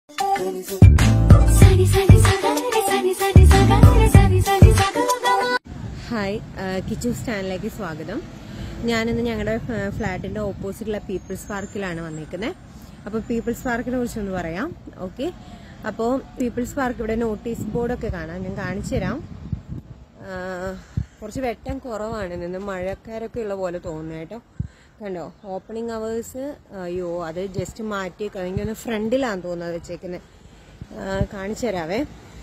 సని సని సగరి సని సని సగరి సని సని సగమగమ ഹായ് കിച്ചൺ സ്റ്റാൻഡിലേക്ക് സ്വാഗതം ഞാനിന്ന് ഞങ്ങളുടെ ഫ്ലാറ്റിന്റെ ഓപ്പോസിറ്റുള്ള പീപ്പിൾസ് പാർക്കിലാണ് വന്നിരിക്കുന്നത് അപ്പോൾ പീപ്പിൾസ് പാർക്കിനെ കുറിച്ചൊന്ന് പറയാം ഓക്കെ അപ്പോൾ പീപ്പിൾസ് പാർക്ക് ഇവിടെ നോട്ടീസ് ബോർഡൊക്കെ കാണാം ഞാൻ കാണിച്ചു തരാം ആ, കുറച്ച് വെട്ടം കുറവാണ് നിന്ന് മഴക്കാരൊക്കെ ഉള്ള പോലെ തോന്നുന്നു കേട്ടോ കണ്ടോ ഓപ്പണിംഗ് അവേഴ്സ് അയ്യോ അത് ജസ്റ്റ് മാറ്റി കഴിഞ്ഞൊന്ന് ഫ്രണ്ടിലാന്ന് തോന്നുന്നത് വെച്ചേക്കുന്നത് കാണിച്ചു തരാവേ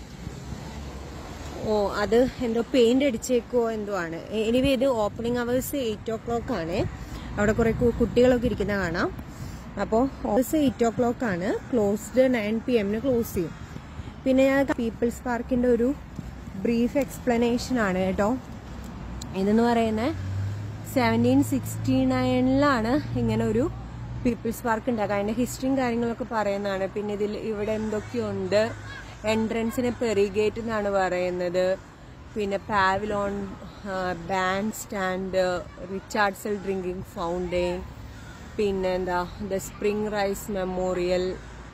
ഓ അത് എന്തോ പെയിന്റ് അടിച്ചേക്കോ എന്തോ ആണ് എനിവേ ഇത് opening hours eight o'clock ആണ് അവിടെ കുറെ കു- കുട്ടികളൊക്കെ ഇരിക്കുന്ന കാണാം അപ്പോൾ ഓൾസ് എയ്റ്റ് ഓ ക്ലോക്ക് ആണ് ക്ലോസ്ഡ് നയൻ പി എമ്മിന് ക്ലോസ് ചെയ്യും പിന്നെ ഞാൻ പീപ്പിൾസ് പാർക്കിന്റെ ഒരു ബ്രീഫ് എക്സ്പ്ലനേഷൻ ആണ് കേട്ടോ ഇതെന്ന് പറയുന്നത് സെവൻറ്റീൻ സിക്സ്റ്റി നയനിലാണ് ഇങ്ങനെ ഒരു പീപ്പിൾസ് പാർക്ക് ഉണ്ടാക്കുക അതിന്റെ ഹിസ്റ്ററിയും കാര്യങ്ങളൊക്കെ പറയുന്നതാണ് പിന്നെ ഇതിൽ ഇവിടെ എന്തൊക്കെയുണ്ട് എൻട്രൻസിന് പെറിഗേറ്റ് എന്നാണ് പറയുന്നത് പിന്നെ pavilion bandstand Richard Russell drinking fountain പിന്നെ എന്താ ദ സ്പ്രിംഗ് റൈസ് മെമ്മോറിയൽ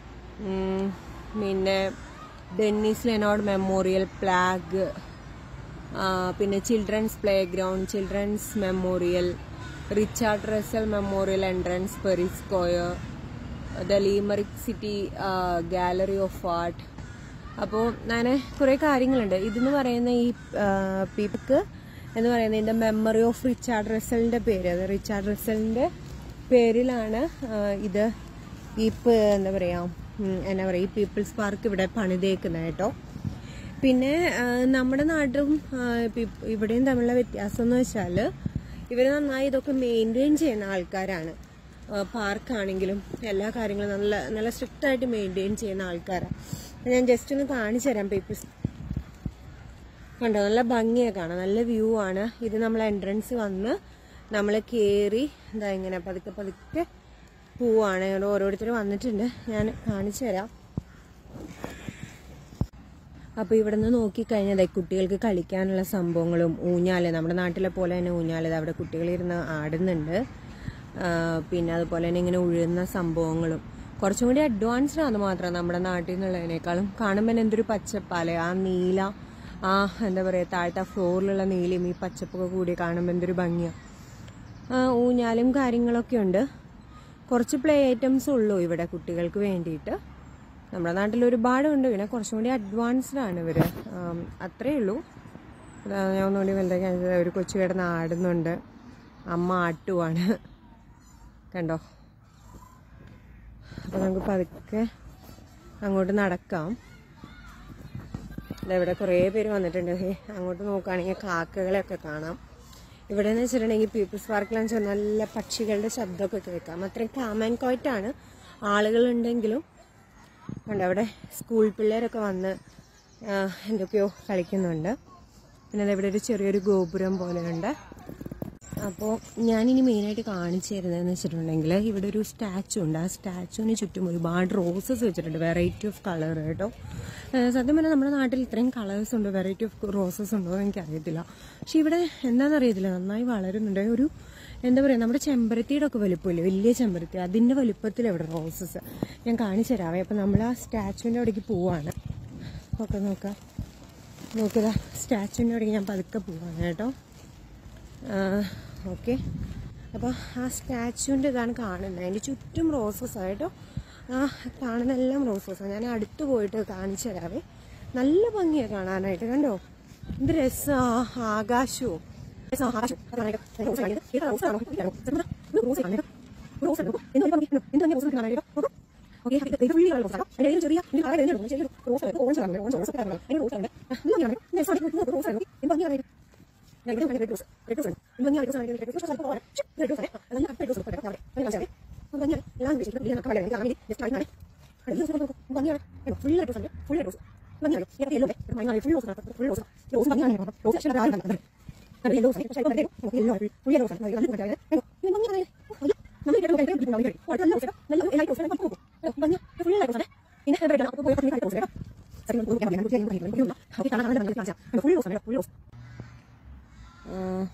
പിന്നെ ഡെന്നിസ് ലെനോഡ് മെമ്മോറിയൽ പ്ലാഗ് ആ, പിന്നെ children's playground children's memorial Richard Russell memorial entrance Perry Square the Limerick City Gallery of Art അപ്പോൾ അങ്ങനെ കുറേ കാര്യങ്ങളുണ്ട് ഇതെന്ന് പറയുന്ന ഈ പീപ്പിക്ക് എന്ന് പറയുന്നത് ഇതിന്റെ മെമ്മറി ഓഫ് റിച്ചാർഡ് റസലിന്റെ പേര് അത് റിച്ചാർഡ് റസലിന്റെ പേരിലാണ് ആ, ഇത് ഈ പ- എന്താ പറയാ ഉം, എന്നാ പറയാ ഈ പീപ്പിൾസ് പാർക്ക് ഇവിടെ പണിതേക്കുന്നത് കേട്ടോ പിന്നെ ആ, നമ്മുടെ നാട്ടും ആ, പി- ഇവിടെയും തമ്മിലുള്ള വ്യത്യാസം എന്ന് വെച്ചാൽ ഇവർ നന്നായി ഇതൊക്കെ മെയിൻറ്റെയിൻ ചെയ്യുന്ന ആൾക്കാരാണ് പാർക്കാണെങ്കിലും എല്ലാ കാര്യങ്ങളും നല്ല നല്ല സ്ട്രിക്റ്റ് ആയിട്ട് മെയിൻറ്റെയിൻ ചെയ്യുന്ന ആൾക്കാരാണ് ഞാൻ ജസ്റ്റ് ഒന്ന് കാണിച്ചു തരാം പീപ്പിൾസ് കണ്ടോ നല്ല ഭംഗിയാണ് കാണാം നല്ല വ്യൂ ആണ് ഇത് നമ്മൾ എൻട്രൻസ് വന്ന് നമ്മൾ കയറി എന്താ ഇങ്ങനെ പതുക്കെ പതുക്കെ പോവാണ് ഇവിടെ ഓരോരുത്തർ വന്നിട്ടുണ്ട് ഞാൻ കാണിച്ചു തരാം അപ്പൊ ഇവിടെ നിന്ന് നോക്കിക്കഴിഞ്ഞാൽ കുട്ടികൾക്ക് കളിക്കാനുള്ള സംഭവങ്ങളും ഊഞ്ഞാല് നമ്മുടെ നാട്ടിലെ പോലെ തന്നെ ഊഞ്ഞാല് അവിടെ കുട്ടികളിരുന്ന് ആടുന്നുണ്ട് ആ, പിന്നെ അതുപോലെ തന്നെ ഇങ്ങനെ ഉഴുന്ന സംഭവങ്ങളും കുറച്ചും കൂടി അഡ്വാൻസ്ഡ് ആണ് മാത്രം നമ്മുടെ നാട്ടിൽ നിന്നുള്ളതിനേക്കാളും കാണുമ്പോൾ തന്നെ എന്തൊരു പച്ചപ്പാല് ആ നീല ആ എന്താ പറയാ താഴത്തെ ഫ്ലോറിലുള്ള നീലയും ഈ പച്ചപ്പൊക്കെ കൂടി കാണുമ്പോൾ എന്തൊരു ഭംഗിയാ ആ, ഊഞ്ഞാലും കാര്യങ്ങളൊക്കെ ഉണ്ട് കുറച്ച് പ്ലേ ഐറ്റംസ് ഉള്ളൂ ഇവിടെ കുട്ടികൾക്ക് വേണ്ടിയിട്ട് നമ്മുടെ നാട്ടിൽ ഒരുപാടുണ്ട് പിന്നെ കുറച്ചും കൂടി അഡ്വാൻസ്ഡ് ആണ് ഇവര് ആം, അത്രേ ഉള്ളൂ അതാ ഞാൻ ഒന്നുകൂടി വലുതാക്കി കാണിച്ചത് ഒരു കൊച്ചു കിടന്ന് ആടുന്നുണ്ട് അമ്മ ആട്ടുവാണ് കണ്ടോ അപ്പൊ നമുക്ക് പതുക്കെ അങ്ങോട്ട് നടക്കാം ദാ ഇവിടെ കുറേ പേര് വന്നിട്ടുണ്ട് ഹേ, അങ്ങോട്ട് നോക്കുകയാണെങ്കിൽ കാക്കകളെയൊക്കെ കാണാം ഇവിടെ എന്ന് വെച്ചിട്ടുണ്ടെങ്കിൽ പീപ്പിൾസ് പാർക്കിലാന്ന് വെച്ചാൽ നല്ല പക്ഷികളുടെ ശബ്ദമൊക്കെ കേൾക്കാം അത്രയും കാം ആൻഡ് ക്വയറ്റ് ആണ് ആളുകളുണ്ടെങ്കിലും ഉണ്ട് അവിടെ സ്കൂൾ പിള്ളേരൊക്കെ വന്ന് ആ, എന്തൊക്കെയോ കളിക്കുന്നുണ്ട് പിന്നെ ദാ ഇവിടെ ഒരു ചെറിയൊരു ഗോപുരം പോലെയുണ്ട് അപ്പോൾ ഞാനിനി മെയിനായിട്ട് കാണിച്ചു തരുന്നതെന്ന് വെച്ചിട്ടുണ്ടെങ്കിൽ ഇവിടെ ഒരു സ്റ്റാച്ചു ഉണ്ട് ആ സ്റ്റാച്ചുവിന് ചുറ്റും ഒരുപാട് റോസസ് വെച്ചിട്ടുണ്ട് വെറൈറ്റി ഓഫ് കളർ കേട്ടോ ഏഹ് സത്യം പറഞ്ഞാൽ നമ്മുടെ നാട്ടിൽ ഇത്രയും കളേഴ്സ് ഉണ്ട് വെറൈറ്റി ഓഫ് റോസസ് ഉണ്ടോ എന്ന് എനിക്കറിയത്തില്ല പക്ഷെ ഇവിടെ എന്താണെന്ന് അറിയത്തില്ല നന്നായി വളരുന്നുണ്ട് ഒരു എന്താ പറയുക നമ്മുടെ ചെമ്പരത്തിയുടെ ഒക്കെ വലുപ്പമില്ലേ വലിയ ചെമ്പരത്തി അതിന്റെ വലുപ്പത്തിൽ ഇവിടെ റോസസ് ഞാൻ കാണിച്ചു തരാവേ അപ്പം നമ്മൾ ആ സ്റ്റാച്ചുവിൻ്റെ അവിടേക്ക് പോവാണ് ഒക്കെ നോക്കാം നോക്കുക സ്റ്റാച്ചുവിൻ്റെ അവിടേക്ക് ഞാൻ പതുക്കെ പോവാണ് കേട്ടോ ഓക്കെ അപ്പോൾ ആ സ്റ്റാച്ചുവിൻ്റെ ഇതാണ് കാണുന്നത് അതിൻ്റെ ചുറ്റും റോസസ് ആയിട്ടോ ആ കാണുന്നെല്ലാം റോസസാണ് ഞാൻ അടുത്ത് പോയിട്ട് കാണിച്ചു തരാവേ നല്ല ഭംഗിയാണ് കാണാനായിട്ട് കണ്ടോ എന്ത് രസം ആകാശവും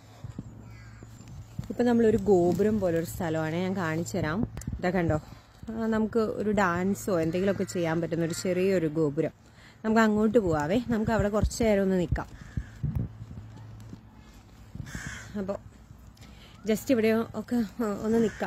ഇപ്പൊ നമ്മളൊരു ഗോപുരം പോലെ ഒരു സ്ഥലമാണ് ഞാൻ കാണിച്ചു തരാം ഇതാ കണ്ടോ ആ, നമുക്ക് ഒരു ഡാൻസോ എന്തെങ്കിലുമൊക്കെ ചെയ്യാൻ പറ്റുന്ന ഒരു ചെറിയൊരു ഗോപുരം നമുക്ക് അങ്ങോട്ട് പോവാവേ നമുക്ക് അവിടെ കുറച്ച് നേരം ഒന്ന് നിൽക്കാം അപ്പോൾ ജസ്റ്റ് ഇവിടെ ഒക്കെ ഒന്ന് നിൽക്കാം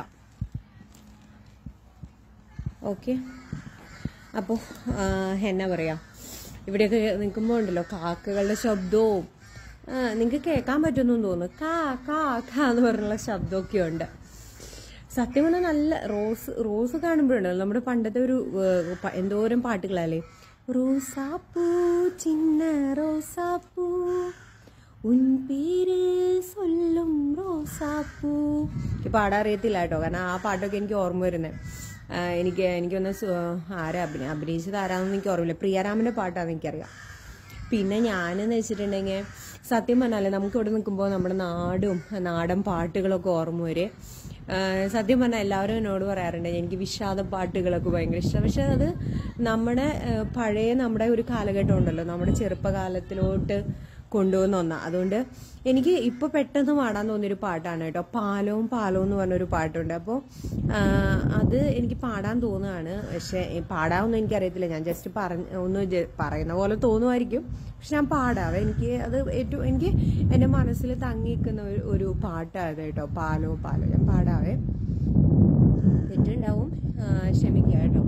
ഓക്കെ അപ്പോൾ എന്നാ പറയാ ഇവിടെയൊക്കെ നിൽക്കുമ്പോൾ ഉണ്ടല്ലോ കാക്കകളുടെ ശബ്ദവും നിങ്ങൾക്ക് കേൾക്കാൻ പറ്റുന്നു തോന്നുന്നു കാ കാ കാ എന്ന് പറഞ്ഞുള്ള ശബ്ദമൊക്കെ ഉണ്ട് സത്യം പറഞ്ഞാൽ നല്ല റോസ് റോസ് കാണുമ്പോഴുണ്ടല്ലോ നമ്മുടെ പണ്ടത്തെ ഒരു ഏഹ്, പ- എന്തോരം പാട്ടുകളല്ലേ റോസാപ്പൂ ചിന്ന റോസാപ്പൂ ഉൻ പേര് സൊല്ലും റോസാപ്പൂ എനിക്ക് പാടാൻ അറിയത്തില്ല കേട്ടോ കാരണം ആ പാട്ടൊക്കെ എനിക്ക് ഓർമ്മ വരുന്നത് എനിക്ക് എനിക്കൊന്ന് സു- ആരാ അഭിനയ അഭിനയിച്ചത് ആരാണെന്ന് എനിക്ക് ഓർമ്മയില്ല പ്രിയരാമൻ്റെ പാട്ടാണെന്ന് എനിക്കറിയാം പിന്നെ ഞാനെന്ന് വെച്ചിട്ടുണ്ടെങ്കിൽ സത്യം പറഞ്ഞാലേ നമുക്ക് ഇവിടെ നിൽക്കുമ്പോൾ നമ്മുടെ നാടും നാടൻ പാട്ടുകളൊക്കെ ഓർമ്മ വരെ സത്യം പറഞ്ഞാൽ എല്ലാവരും എന്നോട് പറയാറുണ്ട് എനിക്ക് വിഷാദ പാട്ടുകളൊക്കെ ഭയങ്കര ഇഷ്ടം പക്ഷെ അത് നമ്മുടെ ആ, പഴയ നമ്മുടെ ഒരു കാലഘട്ടം ഉണ്ടല്ലോ നമ്മുടെ ചെറുപ്പകാലത്തിലോട്ട് കൊണ്ടുവന്ന ഒന്നാ അതുകൊണ്ട് എനിക്ക് ഇപ്പൊ പെട്ടെന്ന് പാടാൻ തോന്നിയൊരു പാട്ടാണ് കേട്ടോ പാലവും പാലവും എന്ന് പറഞ്ഞൊരു പാട്ടുണ്ട് അപ്പോൾ അത് എനിക്ക് പാടാൻ തോന്നുകയാണ് പക്ഷെ ഈ പാടാമെന്ന് എനിക്കറിയത്തില്ല ഞാൻ ജസ്റ്റ് പറഞ്ഞ ഒന്ന് ജ- പറയുന്ന പോലെ തോന്നുമായിരിക്കും പക്ഷെ ഞാൻ പാടാവേ എനിക്ക് അത് ഏറ്റവും എനിക്ക് എൻ്റെ മനസ്സിൽ തങ്ങിക്കുന്ന ഒരു ഒരു പാട്ടാണ് കേട്ടോ പാലോ പാലോ ഞാൻ പാടാവേ തെറ്റുണ്ടാവും ആ, ക്ഷമിക്കുക കേട്ടോ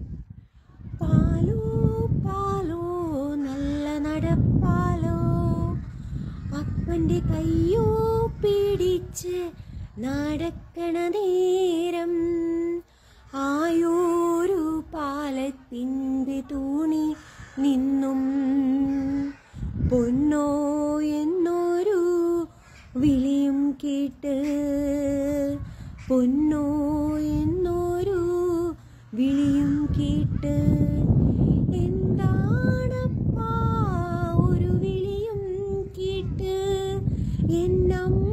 പാലോ പാലോ നല്ല നടപ്പാലോ അപ്പന്റെ കയ്യോ പിടിച്ച് നടക്കണ നേരം ആയോരു പാലത്തിൻ്റെ തൂണി നിന്നും പൊന്നോ എന്നൊരു വിളിയും കേട്ട് പൊന്നോ എന്നൊരു വിളിയും കേട്ട് എന്താണപ്പാ ഒരു വിളിയും കേട്ട് എന്നമ്മ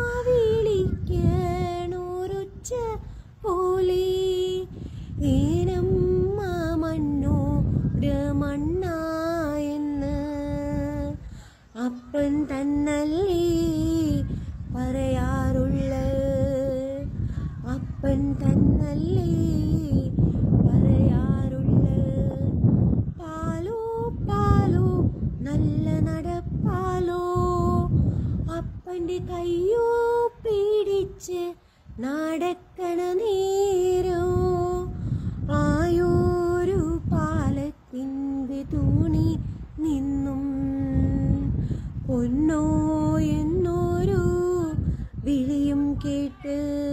വിളിക്കണോരൊച്ച പോലെ ഏനമ്മ മണ്ണോ മണ്ണ എന്ന് അപ്പൻ തന്നല്ലേ പറയാറുള്ള അപ്പൻ തന്നല്ലേ പറയാറുള്ള പാലോ പാലോ നല്ല നടപ്പാലോ അപ്പന്റെ കയ്യോ പിടിച്ച് നടക്കണ നേരോ ആയോരു പാലത്തിൻ്റെ തൂണി നിന്നും പൊന്നോ എന്നൊരു വിളിയും കേട്ട്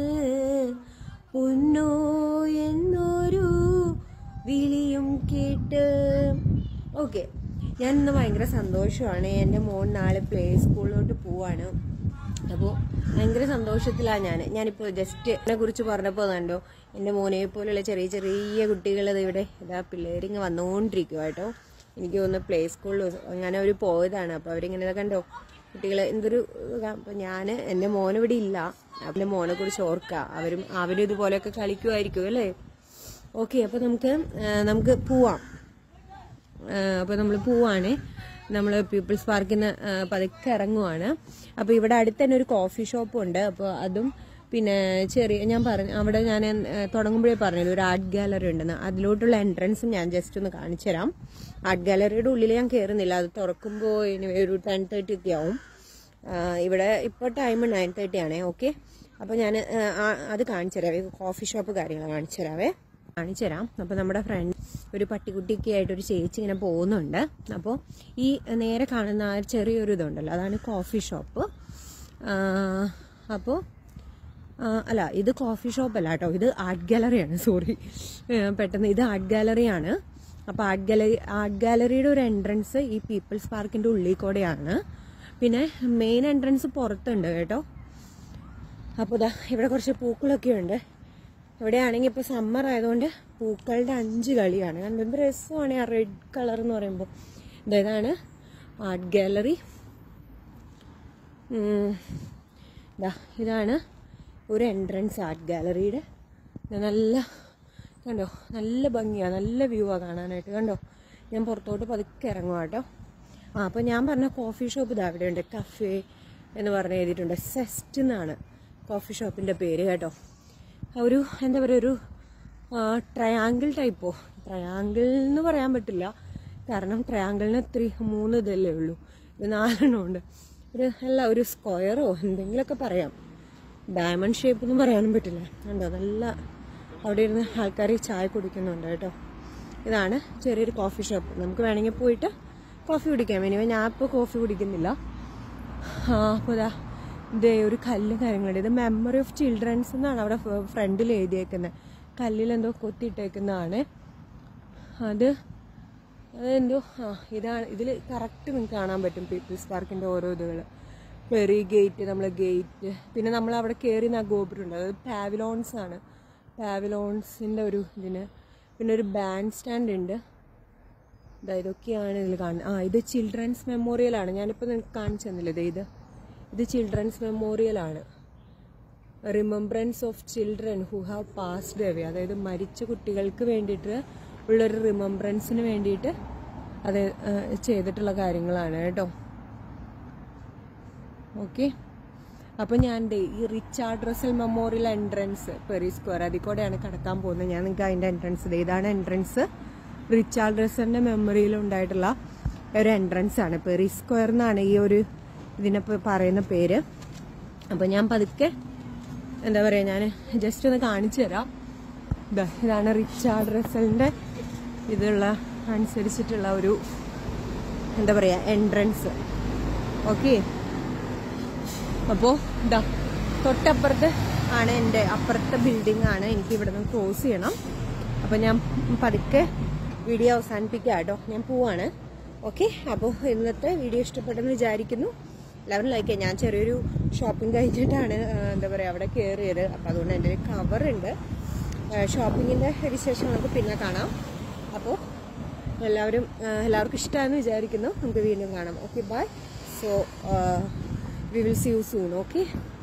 പൊന്നോ എന്നൊരു വിളിയും കേട്ട് ഓക്കെ ഞാൻ ഇന്ന് ഭയങ്കര സന്തോഷമാണ് എൻ്റെ മോൻ നാളെ പ്ലേ സ്കൂളിലോട്ട് പോവാണ് അപ്പോൾ ഭയങ്കര സന്തോഷത്തിലാണ് ഞാൻ ഞാനിപ്പോൾ ജസ്റ്റ് എന്നെ കുറിച്ച് പറഞ്ഞപ്പോൾ കണ്ടോ എൻ്റെ മോനെ പോലുള്ള ചെറിയ ചെറിയ കുട്ടികൾ ഇവിടെ ഇതാ പിള്ളേരിങ്ങ് വന്നുകൊണ്ടിരിക്കുക കേട്ടോ എനിക്ക് തോന്നുന്നു പ്ലേ സ്കൂളിൽ അങ്ങനെ അവർ പോയതാണ് അപ്പോൾ അവരിങ്ങനെ കണ്ടോ കുട്ടികൾ എന്തൊരു അപ്പം ഞാൻ എൻ്റെ മോനിവിടെ ഇല്ല എൻ്റെ മോനെ കുറിച്ച് ഓർക്കുക അവരും അവരും ഇതുപോലെയൊക്കെ കളിക്കുമായിരിക്കും അല്ലേ ഓക്കെ അപ്പോൾ നമുക്ക് ആ, നമുക്ക് പോവാം അപ്പോൾ നമ്മൾ പോവാണ് നമ്മൾ പീപ്പിൾസ് പാർക്കിന് പതുക്കെ ഇറങ്ങുവാണ് അപ്പോൾ ഇവിടെ അടുത്ത് തന്നെ ഒരു കോഫി ഷോപ്പും ഉണ്ട് അപ്പോൾ അതും പിന്നെ ചെറിയ ഞാൻ പറഞ്ഞു അവിടെ ഞാൻ തുടങ്ങുമ്പോഴേ പറഞ്ഞത് ഒരു ആർട്ട് ഗാലറി ഉണ്ടെന്ന് അതിലോട്ടുള്ള എൻട്രൻസും ഞാൻ ജസ്റ്റ് ഒന്ന് കാണിച്ചു തരാം ആർട്ട് ഗാലറിയുടെ ഉള്ളിൽ ഞാൻ കയറുന്നില്ല അത് തുറക്കുമ്പോൾ ഇനി ഒരു ടെൻ തേർട്ടി ഒക്കെ ആവും ആ, ഇവിടെ ഇപ്പോൾ ടൈം നയൻ തേർട്ടി ആണേ ഓക്കെ അപ്പോൾ ഞാൻ അത് കാണിച്ചു തരാവേ കോഫി ഷോപ്പ് കാര്യങ്ങൾ കാണിച്ചു തരാവേ കാണിച്ചു തരാം അപ്പോൾ നമ്മുടെ ഫ്രണ്ട് ഒരു പട്ടിക്കുട്ടിയൊക്കെ ആയിട്ട് ഒരു ചേച്ചി ഇങ്ങനെ പോകുന്നുണ്ട് അപ്പോൾ ഈ നേരെ കാണുന്ന ആ ചെറിയൊരു ഇതുണ്ടല്ലോ അതാണ് കോഫി ഷോപ്പ് അപ്പോൾ അല്ല ഇത് കോഫി ഷോപ്പ് അല്ല കേട്ടോ ഇത് ആർട്ട് ഗാലറിയാണ് സോറി പെട്ടെന്ന് ഇത് ആർട്ട് ഗാലറിയാണ് അപ്പോൾ ആർട്ട് ഗാലറി ആർട്ട് ഗാലറിയുടെ ഒരു എൻട്രൻസ് ഈ പീപ്പിൾസ് പാർക്കിന്റെ ഉള്ളിൽ കൂടെയാണ് പിന്നെ മെയിൻ എൻട്രൻസ് പുറത്തുണ്ട് കേട്ടോ അപ്പോൾ ദാ ഇവിടെ കുറച്ച് പൂക്കളൊക്കെ ഉണ്ട് ഇവിടെയാണെങ്കിൽ ഇപ്പോൾ സമ്മർ ആയതുകൊണ്ട് പൂക്കളുടെ അഞ്ച് കളിയാണ് കണ്ടോ എന്ത് രസമാണ് ആ റെഡ് കളർ എന്ന് പറയുമ്പോൾ ദാ ഇതാണ് ആർട്ട് ഗാലറി ദാ ഇതാണ് ഒരു എൻട്രൻസ് ആർട്ട് ഗാലറിയുടെ ഇത് നല്ല കണ്ടോ നല്ല ഭംഗിയാണ് നല്ല വ്യൂ ആ കാണാനായിട്ട് കണ്ടോ ഞാൻ പുറത്തോട്ട് പതുക്കെ ഇറങ്ങുക കേട്ടോ ആ അപ്പോൾ ഞാൻ പറഞ്ഞ കോഫി ഷോപ്പ് ഇതാ അവിടെ ഉണ്ട് കഫേ എന്ന് പറഞ്ഞ് എഴുതിയിട്ടുണ്ട് സെസ്റ്റ് എന്നാണ് കോഫി ഷോപ്പിൻ്റെ പേര് കേട്ടോ ആ ഒരു എന്താ പറയുക ഒരു ട്രയാങ്കിൾ ടൈപ്പോ ട്രയാങ്കിൾ എന്ന് പറയാൻ പറ്റില്ല കാരണം ട്രയാങ്കിളിന് ഇത്തിരി മൂന്ന് ഇതല്ലേ ഉള്ളൂ ഇത് നാലെണ്ണം ഉണ്ട് ഒരു അല്ല ഒരു സ്ക്വയറോ എന്തെങ്കിലുമൊക്കെ പറയാം ഡയമണ്ട് ഷേപ്പ് ഒന്നും പറയാനും പറ്റില്ല ഉണ്ടോ നല്ല അവിടെ ഇരുന്ന് ആൾക്കാർ ചായ കുടിക്കുന്നുണ്ട് കേട്ടോ ഇതാണ് ചെറിയൊരു കോഫി ഷോപ്പ് നമുക്ക് വേണമെങ്കിൽ പോയിട്ട് കോഫി കുടിക്കാം ഇനിവേ ഞാൻ ഇപ്പോൾ കോഫി കുടിക്കുന്നില്ല ആ അപ്പോൾ ഇതാ ഇതേ ഒരു കല്ലും കാര്യങ്ങളുണ്ട് ഇത് മെമ്മറി ഓഫ് ചിൽഡ്രൻസ് എന്നാണ് അവിടെ ഫ്രണ്ടിൽ എഴുതിയേക്കുന്നത് കല്ലിൽ എന്തോ കൊത്തിയിട്ടേക്കുന്നതാണ് അത് അതെന്തോ ആ ഇതാണ് ഇതിൽ കറക്റ്റ് നിങ്ങൾക്ക് കാണാൻ പറ്റും പീപ്പിൾസ് പാർക്കിൻ്റെ ഓരോ ഇതുകൾ ഫെറി ഗേറ്റ് നമ്മൾ ഗേറ്റ് പിന്നെ നമ്മൾ അവിടെ കയറി ആ ഗോപുരം ഉണ്ട് അത് പാവിലോൺസ് ആണ് പാവിലോൺസിൻ്റെ ഒരു ഇതിന് പിന്നെ ഒരു ബാൻഡ് സ്റ്റാൻഡ് ഉണ്ട് ഇതാ ഇതൊക്കെയാണ് ഇതിൽ കാണുന്നത് ആ ഇത് ചിൽഡ്രൻസ് മെമ്മോറിയൽ ആണ് ഞാനിപ്പോൾ നിങ്ങൾക്ക് കാണിച്ചു തന്നില്ല ഇത് ഇത് ഇത് ചിൽഡ്രൻസ് മെമ്മോറിയൽ ആണ് remembrance of children who have passed away അതായത് മരിച്ച കുട്ടികൾക്ക് വേണ്ടിയിട്ട് ഉള്ളൊരു റിമംബ്രൻസിന് വേണ്ടിയിട്ട് അത് ആ, ചെയ്തിട്ടുള്ള കാര്യങ്ങളാണ് കേട്ടോ ഓക്കെ അപ്പോൾ ഞാൻ ദേ ഈ Richard Russell memorial entrance Perry Square അതിൽ കൂടെയാണ് കടക്കാൻ പോകുന്നത് ഞാൻ നിങ്ങൾക്ക് അതിൻ്റെ എൻട്രൻസ് ദേ ഇതാണ് എൻട്രൻസ് റിച്ചാർഡ് റസലിൻ്റെ മെമ്മറിയിൽ ഉണ്ടായിട്ടുള്ള ഒരു എൻട്രൻസ് ആണ് പെറി സ്ക്വയർ എന്നാണ് ഈ ഒരു ഇതിനെ പ- പറയുന്ന പേര് അപ്പോൾ ഞാൻ പതുക്കെ എന്താ പറയുക ഞാൻ ജസ്റ്റ് ഒന്ന് കാണിച്ചു തരാം ദാ ഇതാണ് റിച്ചാർഡ് റസലിൻ്റെ ഇതുള്ള അനുസരിച്ചിട്ടുള്ള ഒരു എന്താ പറയുക എൻട്രൻസ് ഓക്കെ അപ്പോൾ ഇതാ തൊട്ടപ്പുറത്ത് ആണ് എൻ്റെ അപ്പുറത്തെ ബിൽഡിംഗ് ആണ് എനിക്ക് ഇവിടെ നിന്ന് ക്രോസ് ചെയ്യണം അപ്പോൾ ഞാൻ പതുക്കെ വീഡിയോ അവസാനിപ്പിക്കാം കേട്ടോ ഞാൻ പോവാണ് ഓക്കെ അപ്പോൾ ഇന്നത്തെ വീഡിയോ ഇഷ്ടപ്പെട്ടെന്ന് വിചാരിക്കുന്നു എല്ലാവരും ലൈക്ക് ചെയ്യാം ഞാൻ ചെറിയൊരു ഷോപ്പിംഗ് കഴിഞ്ഞിട്ടാണ് ആ, എന്താ പറയുക അവിടെ കയറിയത് അപ്പോൾ അതുകൊണ്ട് എൻ്റെ ഒരു കവറുണ്ട് ഷോപ്പിങ്ങിൻ്റെ വിശേഷം നമുക്ക് പിന്നെ കാണാം അപ്പോൾ എല്ലാവരും ആ, എല്ലാവർക്കും ഇഷ്ടമാണെന്ന് വിചാരിക്കുന്നു നമുക്ക് വീണ്ടും കാണാം okay bye so we will see you soon okay